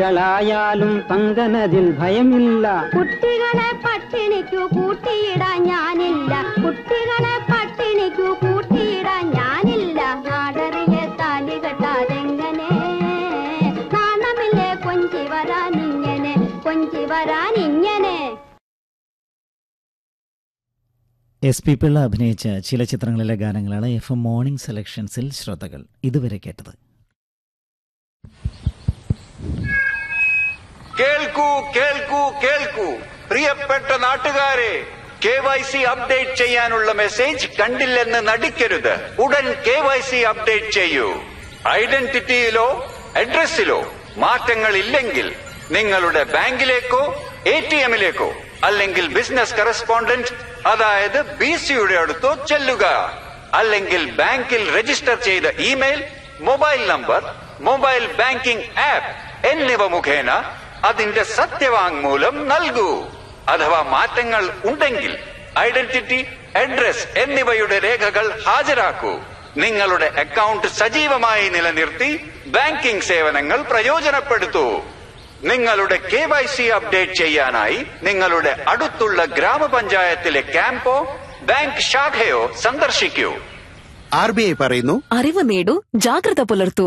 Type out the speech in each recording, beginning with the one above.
ായാലും തങ്കനതിൽ ഭയമില്ല കുട്ടികളെ പട്ടിണിക്കു കൂട്ടിയിടാൻ ഞാനില്ല കുട്ടികളെ പട്ടിണിക്കു കൂട്ടിയിടാൻ ഞാനില്ല നാടറിയെ താലി കെട്ടാതെങ്ങനെ നാണമില്ലേ കൊഞ്ചി വരാൻ ഇങ്ങനെ കൊഞ്ചി വരാൻ ഇങ്ങനെ എസ് പി പിള്ള അഭിനയിച്ച ചില ചിത്രങ്ങളിലെ ഗാനങ്ങളാണ് എഫ് എം മോർണിംഗ് സെലക്ഷൻസിൽ ശ്രോതാക്കൾ ഇതുവരെ കേട്ടത് കേൾക്കൂ കേൾക്കൂ കേൾക്കൂ പ്രിയപ്പെട്ട നാട്ടുകാരെ കെ വൈ സി അപ്ഡേറ്റ് ചെയ്യാനുള്ള മെസ്സേജ് കണ്ടില്ലെന്ന് നടിക്കരുത് ഉടൻ കെ വൈ സി അപ്ഡേറ്റ് ചെയ്യൂ ഐഡന്റിറ്റിയിലോ അഡ്രസ്സിലോ മാറ്റങ്ങൾ ഇല്ലെങ്കിൽ നിങ്ങളുടെ ബാങ്കിലേക്കോ എ ടി എമ്മിലേക്കോ അല്ലെങ്കിൽ ബിസിനസ് കറസ്പോണ്ടന്റ് അതായത് ബി സിയുടെ അടുത്തോ ചെല്ലുക അല്ലെങ്കിൽ ബാങ്കിൽ രജിസ്റ്റർ ചെയ്ത email mobile number mobile banking app എന്നിവ മുഖേന അതിന്റെ സത്യവാങ്മൂലം നൽകൂ അഥവാ മാറ്റങ്ങൾ ഉണ്ടെങ്കിൽ ഐഡന്റിറ്റി അഡ്രസ് എന്നിവയുടെ രേഖകൾ ഹാജരാക്കൂ നിങ്ങളുടെ അക്കൗണ്ട് സജീവമായി നിലനിർത്തി ബാങ്കിംഗ് സേവനങ്ങൾ പ്രയോജനപ്പെടുത്തൂ നിങ്ങളുടെ കെ വൈ സി അപ്ഡേറ്റ് ചെയ്യാനായി നിങ്ങളുടെ അടുത്തുള്ള ഗ്രാമപഞ്ചായത്തിലെ ക്യാമ്പോ ബാങ്ക് ശാഖയോ സന്ദർശിക്കൂ ആർ ബി ഐ പറയുന്നു അറിവ് നേടൂ ജാഗ്രത പുലർത്തൂ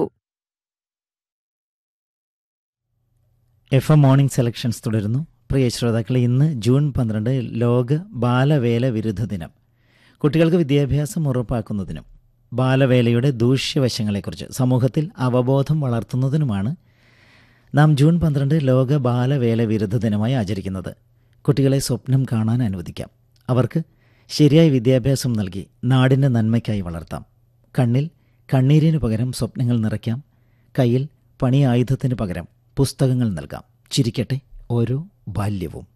എഫ് എം മോർണിംഗ് സെലക്ഷൻസ് തുടരുന്നു പ്രിയ ശ്രോതാക്കളെ ഇന്ന് ജൂൺ പന്ത്രണ്ട് ലോക ബാലവേല വിരുദ്ധ ദിനം കുട്ടികൾക്ക് വിദ്യാഭ്യാസം ഉറപ്പാക്കുന്നതിനും ബാലവേലയുടെ ദൂഷ്യവശങ്ങളെക്കുറിച്ച് സമൂഹത്തിൽ അവബോധം വളർത്തുന്നതിനുമാണ് നാം ജൂൺ പന്ത്രണ്ട് ലോക ബാലവേല വിരുദ്ധ ദിനമായി ആചരിക്കുന്നത് കുട്ടികളെ സ്വപ്നം കാണാൻ അനുവദിക്കാം അവർക്ക് ശരിയായ വിദ്യാഭ്യാസം നൽകി നാടിൻ്റെ നന്മയ്ക്കായി വളർത്താം കണ്ണിൽ കണ്ണീരിനു പകരം സ്വപ്നങ്ങൾ നിറയ്ക്കാം കയ്യിൽ പണി ആയുധത്തിന് പകരം പുസ്തകങ്ങൾ നൽകാം ചിരിക്കട്ടെ ഓരോ ബാല്യവും